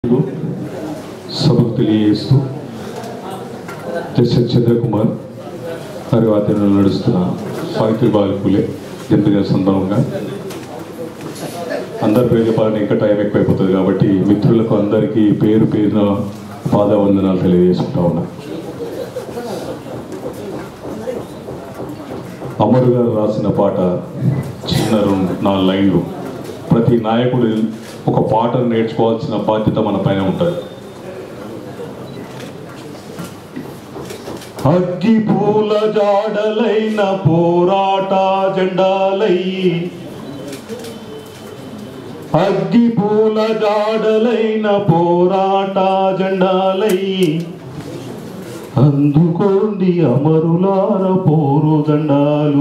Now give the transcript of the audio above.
సభకు తెలియజేస్తూ జస్టిస్ చంద్రకుమార్ వారి ఆధ్వర్యంలో నడుస్తున్న సావిత్రిబాయి పూలే జన్మదిన సందర్భంగా అందరి పేరు చెప్పాలంటే ఇంకా టైం ఎక్కువైపోతుంది కాబట్టి మిత్రులకు అందరికీ పేరు పేరున పాదవందనాలు తెలియజేసుకుంటా ఉన్నా అమరు గారు రాసిన పాట చిన్న రెండు నాలుగు లైన్లు ప్రతి నాయకుడు ఒక పాటను నేర్చుకోవాల్సిన బాధ్యత మన పైన ఉంటుంది అగ్గి పూల జాడలైన పోరాట జెండాలయ్యి అగ్గి పూల జాడలైన పోరాట జెండాలయ్యి అందుకోండి అమరులార పోరు దండాలు